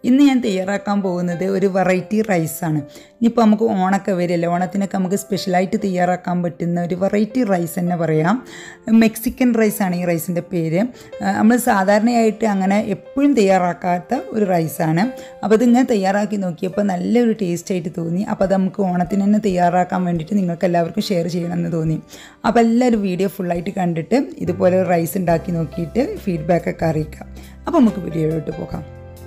ഇന്ന് ഞാൻ തയ്യാറാക്കാൻ പോകുന്നത് ഒരു വെറൈറ്റി റൈസാണ് ഇനിയിപ്പോൾ നമുക്ക് ഓണൊക്കെ വരില്ലേ ഓണത്തിനൊക്കെ നമുക്ക് സ്പെഷ്യലായിട്ട് തയ്യാറാക്കാൻ പറ്റുന്ന ഒരു വെറൈറ്റി റൈസ് തന്നെ പറയാം മെക്സിക്കൻ റൈസാണ് ഈ റൈസിൻ്റെ പേര് നമ്മൾ സാധാരണയായിട്ട് അങ്ങനെ എപ്പോഴും തയ്യാറാക്കാത്ത ഒരു റൈസാണ് അപ്പോൾ ഇതിങ്ങനെ തയ്യാറാക്കി നോക്കിയപ്പോൾ നല്ലൊരു ടേസ്റ്റ് ആയിട്ട് തോന്നി അപ്പോൾ അത് നമുക്ക് ഓണത്തിന് തന്നെ തയ്യാറാക്കാൻ വേണ്ടിയിട്ട് നിങ്ങൾക്ക് എല്ലാവർക്കും ഷെയർ ചെയ്യണമെന്ന് തോന്നി അപ്പോൾ എല്ലാവരും വീഡിയോ ഫുള്ളായിട്ട് കണ്ടിട്ട് ഇതുപോലെ ഒരു റൈസ് ഉണ്ടാക്കി നോക്കിയിട്ട് ഫീഡ്ബാക്കൊക്കെ അറിയിക്കാം അപ്പോൾ നമുക്ക് വീഡിയോയിലോട്ട് പോകാം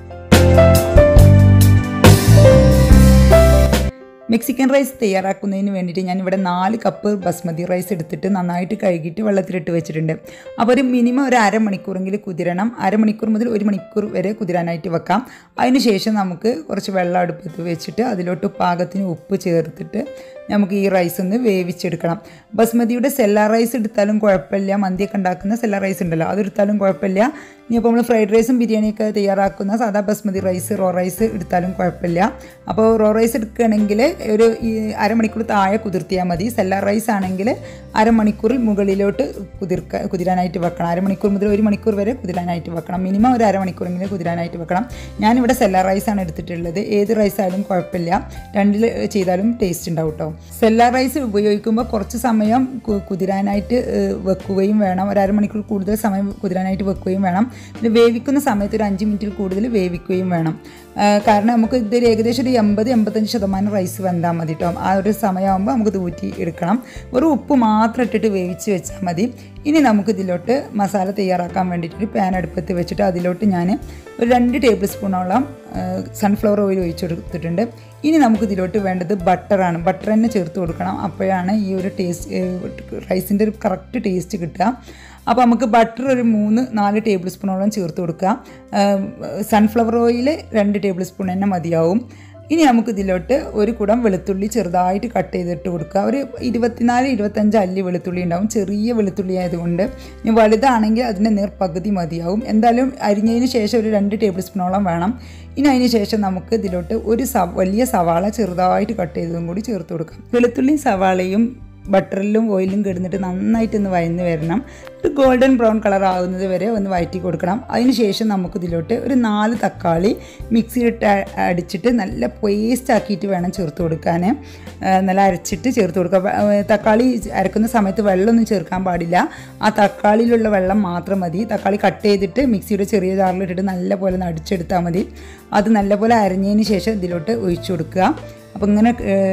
മെക്സിക്കൻ റൈസ് തയ്യാറാക്കുന്നതിന് വേണ്ടിയിട്ട് ഞാൻ ഇവിടെ നാല് കപ്പ് ബസ്മതി റൈസ് എടുത്തിട്ട് നന്നായിട്ട് കഴുകിയിട്ട് വെള്ളത്തിലിട്ട് വെച്ചിട്ടുണ്ട് അപ്പോൾ ഒരു മിനിമം ഒരു അരമണിക്കൂറെങ്കിലും കുതിരണം അരമണിക്കൂർ മുതൽ ഒരു മണിക്കൂർ വരെ കുതിരാനായിട്ട് വെക്കാം അതിന് ശേഷം നമുക്ക് കുറച്ച് വെള്ളം അടുപ്പത്ത് വെച്ചിട്ട് അതിലോട്ട് പാകത്തിന് ഉപ്പ് ചേർത്തിട്ട് നമുക്ക് ഈ റൈസ് ഒന്ന് വേവിച്ചെടുക്കണം ബസ്മതിയുടെ സെല്ല റൈസ് എടുത്താലും കുഴപ്പമില്ല മന്തിയൊക്കെ ഉണ്ടാക്കുന്ന സെല്ല റൈസ് ഉണ്ടല്ലോ അതെടുത്താലും കുഴപ്പമില്ല ഇനിയിപ്പോൾ നമ്മൾ ഫ്രൈഡ് റൈസും ബിരിയാണിയൊക്കെ തയ്യാറാക്കുന്ന സാധാ ബസ്മതി റൈസ് റോ റൈസ് എടുത്താലും കുഴപ്പമില്ല അപ്പോൾ റോ റൈസ് എടുക്കുകയാണെങ്കിൽ ഒരു ഈ അരമണിക്കൂർ താഴെ കുതിർത്തിയാൽ മതി സെല്ല റൈസ് ആണെങ്കിൽ അരമണിക്കൂറിൽ മുകളിലോട്ട് കുതിർക്ക കുതിരാനായിട്ട് വെക്കണം അരമണിക്കൂർ മുതൽ ഒരു മണിക്കൂർ വരെ കുതിരാനായിട്ട് വെക്കണം മിനിമം ഒരു അരമണിക്കൂറെങ്കിലും കുതിരാനായിട്ട് വെക്കണം ഞാനിവിടെ സെല്ല റൈസാണ് എടുത്തിട്ടുള്ളത് ഏത് റൈസ് ആയാലും കുഴപ്പമില്ല രണ്ടിൽ ചെയ്താലും ടേസ്റ്റ് ഉണ്ടാവും കേട്ടോ സെല്ല റൈസ് ഉപയോഗിക്കുമ്പോൾ കുറച്ച് സമയം കുതിരാനായിട്ട് വെക്കുകയും വേണം ഒരു അരമണിക്കൂർ കൂടുതൽ സമയം കുതിരാനായിട്ട് വെക്കുകയും വേണം പിന്നെ വേവിക്കുന്ന സമയത്ത് ഒരു അഞ്ച് മിനിറ്റിൽ കൂടുതൽ വേവിക്കുകയും വേണം കാരണം നമുക്ക് ഇതൊരു ഏകദേശം ഒരു എൺപത് എൺപത്തഞ്ച് ശതമാനം റൈസ് വെന്താൽ മതി കേട്ടോ ആ ഒരു സമയമാകുമ്പോൾ നമുക്ക് ഊറ്റി എടുക്കണം ഒരു ഉപ്പ് മാത്രം ഇട്ടിട്ട് വേവിച്ച് വെച്ചാൽ മതി ഇനി നമുക്ക് ഇതിലോട്ട് മസാല തയ്യാറാക്കാൻ വേണ്ടിയിട്ട് ഒരു പാൻ അടുപ്പത്ത് വെച്ചിട്ട് അതിലോട്ട് ഞാൻ ഒരു രണ്ട് ടേബിൾ സ്പൂണോളം സൺഫ്ലവർ ഓയിൽ ഒഴിച്ചു കൊടുത്തിട്ടുണ്ട് ഇനി നമുക്ക് ഇതിലോട്ട് വേണ്ടത് ബട്ടറാണ് ബട്ടർ തന്നെ ചേർത്ത് കൊടുക്കണം അപ്പോഴാണ് ഈ ഒരു ടേസ്റ്റ് റൈസിൻ്റെ ഒരു കറക്റ്റ് ടേസ്റ്റ് കിട്ടുക അപ്പോൾ നമുക്ക് ബട്ടർ ഒരു മൂന്ന് നാല് ടേബിൾ സ്പൂണോളം ചേർത്ത് കൊടുക്കുക സൺഫ്ലവർ ഓയിൽ രണ്ട് ടേബിൾ സ്പൂൺ തന്നെ മതിയാവും ഇനി നമുക്ക് ഇതിലോട്ട് ഒരു കുടം വെളുത്തുള്ളി ചെറുതായിട്ട് കട്ട് ചെയ്തിട്ട് കൊടുക്കുക ഒരു ഇരുപത്തിനാല് ഇരുപത്തഞ്ച് അല്ലി വെളുത്തുള്ളി ഉണ്ടാവും ചെറിയ വെളുത്തുള്ളി ആയതുകൊണ്ട് ഇനി വലുതാണെങ്കിൽ അതിൻ്റെ നേർ പകുതി മതിയാവും എന്തായാലും അരിഞ്ഞതിന് ശേഷം ഒരു രണ്ട് ടേബിൾ സ്പൂണോളം വേണം ഇനി അതിന് ശേഷം നമുക്ക് ഇതിലോട്ട് ഒരു സ വലിയ സവാള ചെറുതായിട്ട് കട്ട് ചെയ്തതും കൂടി ചേർത്ത് കൊടുക്കാം വെളുത്തുള്ളിയും സവാളയും ബട്ടറിലും ഓയിലും കിടന്നിട്ട് നന്നായിട്ടൊന്ന് വയന്ന് വരണം ഒരു ഗോൾഡൻ ബ്രൗൺ കളർ ആകുന്നത് വരെ ഒന്ന് വയറ്റി കൊടുക്കണം അതിന് ശേഷം നമുക്ക് ഇതിലോട്ട് ഒരു നാല് തക്കാളി മിക്സിയിലിട്ട് അടിച്ചിട്ട് നല്ല പേസ്റ്റ് ആക്കിയിട്ട് വേണം ചേർത്ത് കൊടുക്കാൻ നല്ല അരച്ചിട്ട് ചേർത്ത് കൊടുക്കുക തക്കാളി അരക്കുന്ന സമയത്ത് വെള്ളമൊന്നും ചേർക്കാൻ പാടില്ല ആ തക്കാളിയിലുള്ള വെള്ളം മാത്രം മതി തക്കാളി കട്ട് ചെയ്തിട്ട് മിക്സിയുടെ ചെറിയ ജാറിലിട്ടിട്ട് നല്ല പോലെ ഒന്ന് അടിച്ചെടുത്താൽ മതി അത് നല്ലപോലെ അരഞ്ഞതിന് ശേഷം ഇതിലോട്ട് ഒഴിച്ചു കൊടുക്കുക അപ്പോൾ ഇങ്ങനെ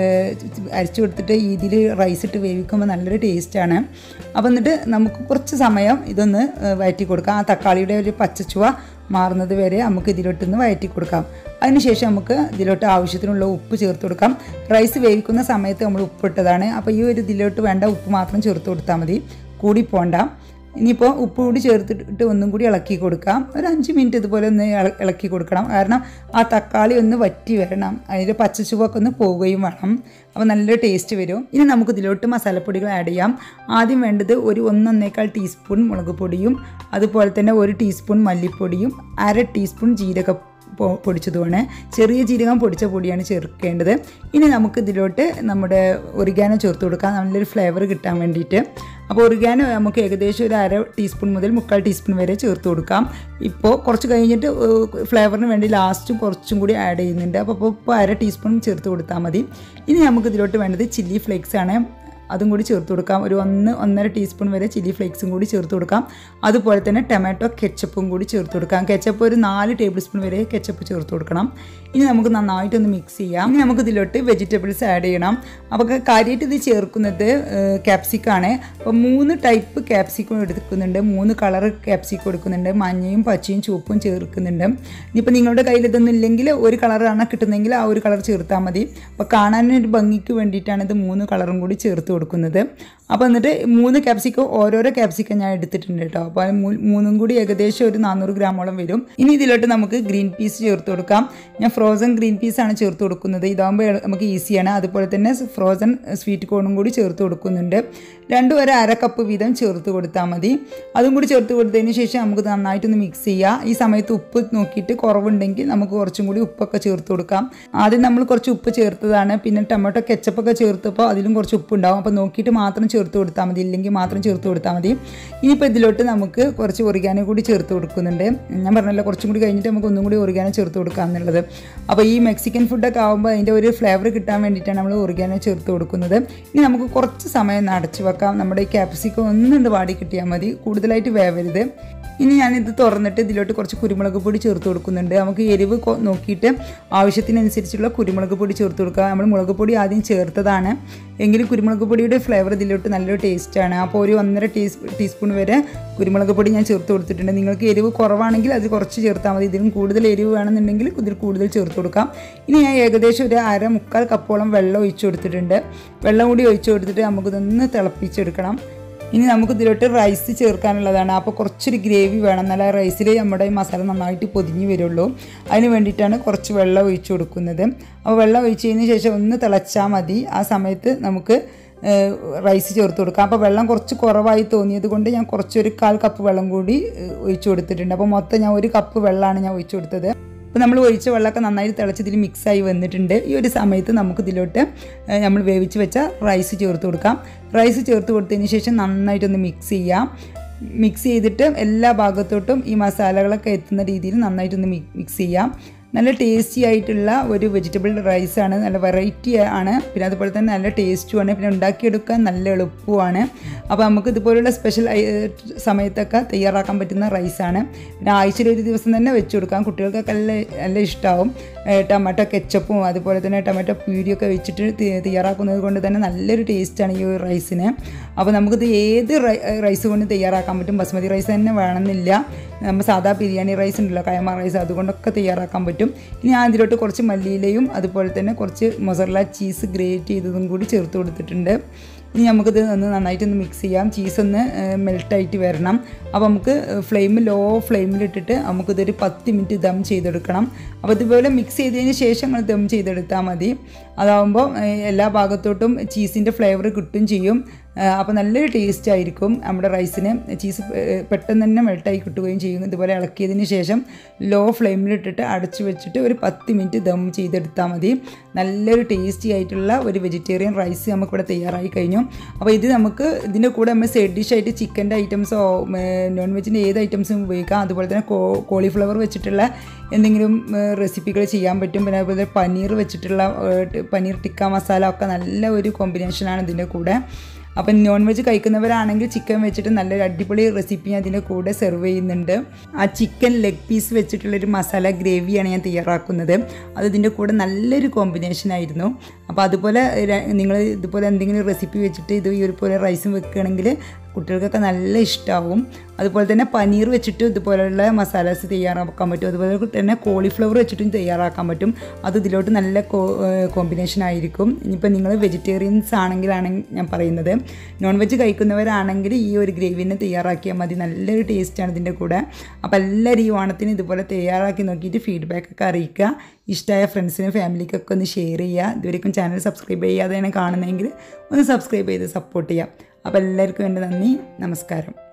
അരച്ചു കൊടുത്തിട്ട് ഇതിൽ റൈസ് ഇട്ട് വേവിക്കുമ്പോൾ നല്ലൊരു ടേസ്റ്റാണ് അപ്പോൾ എന്നിട്ട് നമുക്ക് കുറച്ച് സമയം ഇതൊന്ന് വയറ്റി കൊടുക്കാം ആ തക്കാളിയുടെ ഒരു പച്ചച്ചുവ മാറുന്നത് വരെ നമുക്ക് ഇതിലോട്ടൊന്ന് വയറ്റി കൊടുക്കാം അതിനുശേഷം നമുക്ക് ഇതിലോട്ട് ആവശ്യത്തിനുള്ള ഉപ്പ് ചേർത്ത് കൊടുക്കാം റൈസ് വേവിക്കുന്ന സമയത്ത് നമ്മൾ ഉപ്പിട്ടതാണ് അപ്പോൾ ഈ ഒരു ഇതിലോട്ട് വേണ്ട ഉപ്പ് മാത്രം ചേർത്ത് കൊടുത്താൽ മതി കൂടി പോണ്ട ഇനിയിപ്പോൾ ഉപ്പ് കൂടി ചേർത്തിട്ട് ഒന്നും കൂടി ഇളക്കി കൊടുക്കാം ഒരു അഞ്ച് മിനിറ്റ് ഇതുപോലെ ഒന്ന് ഇളക്കി കൊടുക്കണം കാരണം ആ തക്കാളി ഒന്ന് വറ്റി വരണം അതിൻ്റെ പച്ചച്ചുവൊക്കെ ഒന്ന് പോവുകയും വേണം അപ്പോൾ നല്ലൊരു ടേസ്റ്റ് വരും ഇനി നമുക്ക് ഇതിലോട്ട് മസാലപ്പൊടികൾ ആഡ് ചെയ്യാം ആദ്യം വേണ്ടത് ഒരു ഒന്നൊന്നേക്കാൾ ടീസ്പൂൺ മുളക് പൊടിയും അതുപോലെ തന്നെ ഒരു ടീസ്പൂൺ മല്ലിപ്പൊടിയും അര ടീസ്പൂൺ ജീരക പൊടിച്ചതുമാണ് ചെറിയ ജീരകം പൊടിച്ച പൊടിയാണ് ചേർക്കേണ്ടത് ഇനി നമുക്ക് ഇതിലോട്ട് നമ്മുടെ ഒറിഗാനോ ചേർത്ത് കൊടുക്കാം നല്ലൊരു ഫ്ലേവർ കിട്ടാൻ വേണ്ടിയിട്ട് അപ്പോൾ ഒറിഗാനോ നമുക്ക് ഏകദേശം ഒരു അര ടീസ്പൂൺ മുതൽ മുക്കാൽ ടീസ്പൂൺ വരെ ചേർത്ത് കൊടുക്കാം ഇപ്പോൾ കുറച്ച് കഴിഞ്ഞിട്ട് ഫ്ലേവറിന് വേണ്ടി ലാസ്റ്റ് കുറച്ചും കൂടി ആഡ് ചെയ്യുന്നുണ്ട് അപ്പോൾ ഇപ്പോൾ അര ടീസ്പൂൺ ചേർത്ത് കൊടുത്താൽ മതി ഇനി നമുക്ക് ഇതിലോട്ട് വേണ്ടത് ചില്ലി ഫ്ലേക്സ് ആണ് അതും കൂടി ചേർത്ത് കൊടുക്കാം ഒരു ഒന്ന് ഒന്നര ടീസ്പൂൺ വരെ ചില്ലി ഫ്ലേക്സും കൂടി ചേർത്ത് കൊടുക്കാം അതുപോലെ തന്നെ ടൊമാറ്റോ കെച്ചപ്പും കൂടി ചേർത്ത് കൊടുക്കാം കെച്ചപ്പ് ഒരു നാല് ടേബിൾ സ്പൂൺ വരെ കെച്ചപ്പ് ചേർത്ത് കൊടുക്കണം ഇനി നമുക്ക് നന്നായിട്ടൊന്ന് മിക്സ് ചെയ്യാം ഇനി നമുക്ക് ഇതിലോട്ട് വെജിറ്റബിൾസ് ആഡ് ചെയ്യണം അപ്പോൾ കാര്യമായിട്ട് ഇത് ചേർക്കുന്നത് ക്യാപ്സിക്കാണ് അപ്പോൾ മൂന്ന് ടൈപ്പ് ക്യാപ്സിക്കം എടുക്കുന്നുണ്ട് മൂന്ന് കളർ ക്യാപ്സിക്കം എടുക്കുന്നുണ്ട് മഞ്ഞയും പച്ചയും ചുവപ്പും ചേർക്കുന്നുണ്ട് ഇനിയിപ്പോൾ നിങ്ങളുടെ കയ്യിൽ ഇതൊന്നും ഇല്ലെങ്കിൽ ഒരു കളറാണ് കിട്ടുന്നതെങ്കിൽ ആ ഒരു കളർ ചേർത്താൽ മതി അപ്പോൾ കാണാനൊരു ഭംഗിക്ക് വേണ്ടിയിട്ടാണ് ഇത് മൂന്ന് കളറും കൂടി ചേർത്ത് കൊടുക്കുന്നത് അപ്പോൾ എന്നിട്ട് മൂന്ന് ക്യാപ്സിക്കം ഓരോരോ ക്യാപ്സിക്കം ഞാൻ എടുത്തിട്ടുണ്ട് കേട്ടോ അപ്പോൾ മൂന്നും കൂടി ഏകദേശം ഒരു നാനൂറ് ഗ്രാമോളം വരും ഇനി ഇതിലോട്ട് നമുക്ക് ഗ്രീൻ പീസ് ചേർത്ത് കൊടുക്കാം ഞാൻ ഫ്രോസൺ ഗ്രീൻ പീസാണ് ചേർത്ത് കൊടുക്കുന്നത് ഇതാകുമ്പോൾ നമുക്ക് ഈസിയാണ് അതുപോലെ തന്നെ ഫ്രോസൺ സ്വീറ്റ് കോണും കൂടി ചേർത്ത് കൊടുക്കുന്നുണ്ട് രണ്ടും ഒരു അര കപ്പ് വീതം ചേർത്ത് കൊടുത്താൽ മതി അതും കൂടി ചേർത്ത് കൊടുത്തതിന് ശേഷം നമുക്ക് നന്നായിട്ടൊന്ന് മിക്സ് ചെയ്യുക ഈ സമയത്ത് ഉപ്പ് നോക്കിയിട്ട് കുറവുണ്ടെങ്കിൽ നമുക്ക് കുറച്ചും കൂടി ഉപ്പൊക്കെ ചേർത്ത് കൊടുക്കാം ആദ്യം നമ്മൾ കുറച്ച് ഉപ്പ് ചേർത്തതാണ് പിന്നെ ടൊമാറ്റോ കെച്ചപ്പൊക്കെ ചേർത്തപ്പോൾ അതിലും കുറച്ച് ഉപ്പ് ഉണ്ടാവും അപ്പോൾ നോക്കിയിട്ട് മാത്രം ചേർത്ത് കൊടുത്താൽ മതി ഇല്ലെങ്കിൽ മാത്രം ചേർത്ത് കൊടുത്താൽ മതി ഇനിയിപ്പോൾ ഇതിലോട്ട് നമുക്ക് കുറച്ച് ഒറിഗാനോ കൂടി ചേർത്ത് കൊടുക്കുന്നുണ്ട് ഞാൻ പറഞ്ഞല്ലോ കുറച്ചും കൂടി കഴിഞ്ഞിട്ട് നമുക്ക് ഒന്നും കൂടി ഒറിഗാനോ ചേർത്ത് കൊടുക്കാം എന്നുള്ളത് അപ്പോൾ ഈ മെക്സിക്കൻ ഫുഡൊക്കെ ആകുമ്പോൾ അതിൻ്റെ ഒരു ഫ്ലേവർ കിട്ടാൻ വേണ്ടിയിട്ടാണ് നമ്മൾ ഒറിഗാനോ ചേർത്ത് കൊടുക്കുന്നത് ഇനി നമുക്ക് കുറച്ച് സമയം ഒന്ന് അടച്ചു വെക്കാം നമ്മുടെ ഈ ക്യാപ്സിക്കം ഒന്നുണ്ട് വാടി കിട്ടിയാൽ മതി കൂടുതലായിട്ട് വേവരുത് ഇനി ഞാനിത് തുറന്നിട്ട് ഇതിലോട്ട് കുറച്ച് കുരുമുളക് പൊടി ചേർത്ത് കൊടുക്കുന്നുണ്ട് നമുക്ക് എരിവ് കൊ- നോക്കിയിട്ട് ആവശ്യത്തിനനുസരിച്ചുള്ള കുരുമുളക് പൊടി ചേർത്ത് കൊടുക്കുക നമ്മൾ മുളക് പൊടി ആദ്യം ചേർത്തതാണ് എങ്കിലും കുരുമുളക് പൊടിയുടെ ഫ്ലേവർ ഇതിലോട്ട് നല്ലൊരു ടേസ്റ്റാണ് അപ്പോൾ ഒരു ഒന്നര ടീസ് ടീസ്പൂൺ വരെ കുരുമുളക് പൊടി ഞാൻ ചേർത്ത് കൊടുത്തിട്ടുണ്ട് നിങ്ങൾക്ക് എരിവ് കുറവാണെങ്കിൽ അത് കുറച്ച് ചേർത്താൽ മതി ഇതിലും കൂടുതൽ എരിവ് വേണമെന്നുണ്ടെങ്കിൽ ഇതിൽ കൂടുതൽ ചേർത്ത് കൊടുക്കാം ഇനി ഞാൻ ഏകദേശം ഒരു അര മുക്കാൽ കപ്പോളം വെള്ളം ഒഴിച്ചു കൊടുത്തിട്ടുണ്ട് വെള്ളം കൂടി ഒഴിച്ചു കൊടുത്തിട്ട് നമുക്കിതൊന്ന് തിളപ്പിച്ചെടുക്കണം ഇനി നമുക്ക് ഇതിലോട്ട് റൈസ് ചേർക്കാനുള്ളതാണ് അപ്പോൾ കുറച്ചൊരു ഗ്രേവി വേണം എന്നാലേ റൈസിൽ നമ്മുടെ ഈ മസാല നന്നായിട്ട് പൊതിഞ്ഞ് വരുള്ളൂ അതിന് വേണ്ടിയിട്ടാണ് കുറച്ച് വെള്ളം ഒഴിച്ചു കൊടുക്കുന്നത് അപ്പോൾ വെള്ളം ഒഴിച്ചതിന് ശേഷം ഒന്ന് തിളച്ചാൽ മതി ആ സമയത്ത് നമുക്ക് ഏഹ്, റൈസ് ചേർത്ത് കൊടുക്കാം അപ്പോൾ വെള്ളം കുറച്ച് കുറവായി തോന്നിയത് കൊണ്ട് ഞാൻ കുറച്ചൊരു കാൽ കപ്പ് വെള്ളം കൂടി ഏഹ്, ഒഴിച്ചു കൊടുത്തിട്ടുണ്ട് അപ്പോൾ മൊത്തം ഞാൻ ഒരു കപ്പ് വെള്ളമാണ് ഞാൻ ഒഴിച്ചു കൊടുത്തത് അപ്പോൾ നമ്മൾ ഒഴിച്ച വെള്ളമൊക്കെ നന്നായി തിളച്ച് ഇതിൽ മിക്സായി വന്നിട്ടുണ്ട് ഈ ഒരു സമയത്ത് നമുക്ക് ഇതിലോട്ട് ഏഹ്, നമ്മൾ വേവിച്ച് വെച്ച റൈസ് ചേർത്ത് കൊടുക്കാം റൈസ് ചേർത്ത് കൊടുത്തതിന് ശേഷം നന്നായിട്ടൊന്ന് മിക്സ് ചെയ്യാം മിക്സ് ചെയ്തിട്ട് എല്ലാ ഭാഗത്തോട്ടും ഈ മസാലകളൊക്കെ എത്തുന്ന രീതിയിൽ നന്നായിട്ടൊന്ന് മിക്സ് ചെയ്യാം നല്ല ടേസ്റ്റി ആയിട്ടുള്ള ഒരു വെജിറ്റബിൾ റൈസാണ് നല്ല വെറൈറ്റി ആണ് പിന്നെ അതുപോലെ തന്നെ നല്ല ടേസ്റ്റുമാണ് പിന്നെ ഉണ്ടാക്കിയെടുക്കാൻ നല്ല എളുപ്പമാണ് അപ്പോൾ നമുക്ക് ഇതുപോലുള്ള സ്പെഷ്യൽ സമയത്തൊക്കെ തയ്യാറാക്കാൻ പറ്റുന്ന റൈസാണ് പിന്നെ ആഴ്ചയിൽ ഒരു ദിവസം തന്നെ വെച്ച് കൊടുക്കാം കുട്ടികൾക്കൊക്കെ നല്ല നല്ല ഇഷ്ടമാവും ഏഹ് ടൊമാറ്റോ കെച്ചപ്പും അതുപോലെ തന്നെ ടൊമാറ്റോ പ്യൂരിയൊക്കെ വെച്ചിട്ട് തി- തയ്യാറാക്കുന്നത് കൊണ്ട് തന്നെ നല്ലൊരു ടേസ്റ്റാണ് ഈ ഒരു റൈസിന് അപ്പോൾ നമുക്കിത് ഏത് റൈ- റൈസ് കൊണ്ട് തയ്യാറാക്കാൻ പറ്റും ബസ്മതി റൈസ് തന്നെ വേണമെന്നില്ല നമ്മൾ സാധാ ബിരിയാണി റൈസ് ഉണ്ടല്ലോ കയമ റൈസ് അതുകൊണ്ടൊക്കെ തയ്യാറാക്കാൻ പറ്റും ഇനി ഞാൻ ഇതിലോട്ട് കുറച്ച് മല്ലിയിലയും അതുപോലെ തന്നെ കുറച്ച് മൊസറല ചീസ് ഗ്രേറ്റ് ചെയ്തതും കൂടി ചേർത്ത് കൊടുത്തിട്ടുണ്ട് ഇനി നമുക്കിത് ഒന്ന് നന്നായിട്ടൊന്ന് മിക്സ് ചെയ്യാം ചീസ് ഒന്ന് മെൽട്ടായിട്ട് വരണം അപ്പോൾ നമുക്ക് ഫ്ലെയിം ലോ ഫ്ലെയിമിലിട്ടിട്ട് നമുക്കിതൊരു പത്ത് മിനിറ്റ് ദം ചെയ്തെടുക്കണം അപ്പോൾ ഇതുപോലെ മിക്സ് ചെയ്തതിന് ശേഷം നമ്മൾ ദം ചെയ്തെടുത്താൽ മതി അതാവുമ്പോൾ ഏഹ്, എല്ലാ ഭാഗത്തോട്ടും ചീസിൻ്റെ ഫ്ലേവർ കിട്ടും ചെയ്യും അപ്പോൾ നല്ലൊരു ടേസ്റ്റ് ആയിരിക്കും നമ്മുടെ റൈസിന് ചീസ് പെ- പെട്ടെന്ന് തന്നെ മെൽട്ടായി കിട്ടുകയും ചെയ്യും ഇതുപോലെ ഇളക്കിയതിന് ശേഷം ലോ ഫ്ലെയിമിലിട്ടിട്ട് അടച്ചു വെച്ചിട്ട് ഒരു പത്ത് മിനിറ്റ് ദം ചെയ്തെടുത്താൽ മതി നല്ലൊരു ടേസ്റ്റി ആയിട്ടുള്ള ഒരു വെജിറ്റേറിയൻ റൈസ് നമുക്കിവിടെ തയ്യാറായി കഴിഞ്ഞു അപ്പോൾ ഇത് നമുക്ക് ഇതിൻ്റെ കൂടെ നമ്മൾ സൈഡ് ഡിഷായിട്ട് ചിക്കൻ്റെ ഐറ്റംസോ നോൺ വെജിൻ്റെ ഏത് ഐറ്റംസും ഉപയോഗിക്കാം അതുപോലെ തന്നെ കോ കോളിഫ്ലവർ വെച്ചിട്ടുള്ള എന്തെങ്കിലും റെസിപ്പികൾ ചെയ്യാൻ പറ്റും പിന്നെ അതുപോലെ പനീർ വെച്ചിട്ടുള്ള ഏഹ്, ട്- പനീർ ടിക്ക മസാല ഒക്കെ നല്ല ഒരു കോമ്പിനേഷനാണ് ഇതിൻ്റെ കൂടെ അപ്പം നോൺ വെജ് കഴിക്കുന്നവരാണെങ്കിൽ ചിക്കൻ വെച്ചിട്ട് നല്ലൊരു അടിപൊളി റെസിപ്പി ഞാൻ ഇതിൻ്റെ കൂടെ സെർവ് ചെയ്യുന്നുണ്ട് ആ ചിക്കൻ ലെഗ് പീസ് വെച്ചിട്ടുള്ളൊരു മസാല ഗ്രേവിയാണ് ഞാൻ തയ്യാറാക്കുന്നത് അത് ഇതിൻ്റെ കൂടെ നല്ലൊരു കോമ്പിനേഷൻ ആയിരുന്നു അപ്പോൾ അതുപോലെ നിങ്ങൾ ഇതുപോലെ എന്തെങ്കിലും റെസിപ്പി വെച്ചിട്ട് ഇത് ഈ ഒരു പോലെ റൈസും വെക്കുകയാണെങ്കിൽ കുട്ടികൾക്കൊക്കെ നല്ല ഇഷ്ടമാവും അതുപോലെ തന്നെ പനീർ വെച്ചിട്ട് ഇതുപോലെയുള്ള മസാലാസ് തയ്യാറാക്കാൻ പറ്റും അതുപോലെ തന്നെ കോളിഫ്ലവർ വെച്ചിട്ടും തയ്യാറാക്കാൻ പറ്റും അത് ഇതിലോട്ട് നല്ല കോമ്പിനേഷൻ ആയിരിക്കും ഇനിയിപ്പോൾ നിങ്ങൾ വെജിറ്റേറിയൻസ് ആണെങ്കിലാണ് ഞാൻ പറയുന്നത് നോൺ വെജ് കഴിക്കുന്നവരാണെങ്കിൽ ഈ ഒരു ഗ്രേവിനെ തയ്യാറാക്കിയാൽ മതി നല്ലൊരു ടേസ്റ്റാണ് ഇതിൻ്റെ കൂടെ അപ്പോൾ എല്ലാവരും ഈ ഓണത്തിന് ഇതുപോലെ തയ്യാറാക്കി നോക്കിയിട്ട് ഫീഡ്ബാക്ക് ഒക്കെ അറിയിക്കുക ഇഷ്ടമായ ഫ്രണ്ട്സിനും ഫാമിലിക്കൊക്കെ ഒന്ന് ഷെയർ ചെയ്യുക ഇതുവരെയും ചാനൽ സബ്സ്ക്രൈബ് ചെയ്യാതെയാണ് കാണുന്നതെങ്കിൽ ഒന്ന് സബ്സ്ക്രൈബ് ചെയ്ത് സപ്പോർട്ട് ചെയ്യാം അപ്പോൾ എല്ലാവർക്കും എൻ്റെ നന്ദി നമസ്കാരം